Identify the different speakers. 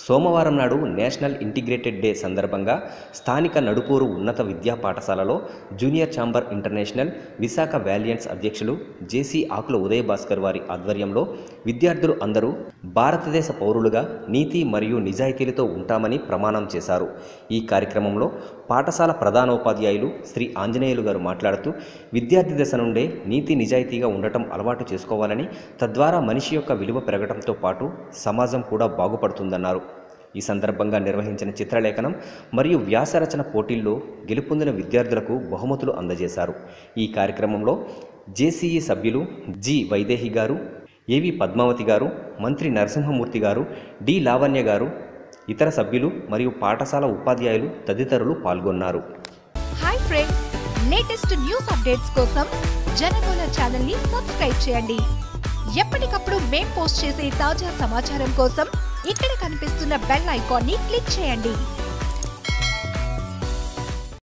Speaker 1: సోమవారం నాడు national integrated day సందర్భంగా స్థానిక నడుపూరు ఉన్నత విద్యా పాఠశాలలో junior chamber international Visakha valiants అధ్యక్షులు జేసీ ఆకుల ఉదయ భాస్కర్ వారి ఆధ్వర్యంలో విద్యార్థులు అందరూ భారతదేశ పౌరులుగా నీతి మరియు నిజాయితీలతో ఉంటామని ప్రమాణం చేశారు ఈ కార్యక్రమంలో పాఠశాల ప్రధానోపాధ్యాయులు శ్రీ ఆంజనేయులు గారు మాట్లాడుతూ విద్యార్థి దశ నుండే నీతి నిజాయితీగా ఉండటం అలవాటు చేసుకోవాలని తద్వారా మనిషి యొక్క విలువ పెరగడంతో పాటు సమాజం కూడా బాగుపడుతుందన్నారు ఈ సందర్భంగా నిర్వహించిన చిత్రలేఖనం మరియు వ్యాసరచన పోటీల్లో గెలుపొందిన విద్యార్థులకు బహుమతులు అందజేశారు ఈ కార్యక్రమంలో జేసీఈ సభ్యులు జి వైదేహి గారు ఏవి పద్మావతి గారు మంత్రి నరసింహమూర్తి గారు డి లావణ్య గారు ఇతర సభ్యులు మరియు పాఠశాల ఉపాధ్యాయులు తదితరులు పాల్గొన్నారు
Speaker 2: hi friends latest news updates కోసం జనగోళ ఛానల్ ని సబ్స్క్రైబ్ చేయండి ఎప్పటికప్పుడు మేం పోస్ట్ చేసే తాజా సమాచారం కోసం ఇక్కడ కనిపిస్తున్న బెల్ ఐకాన్ ని క్లిక్ చేయండి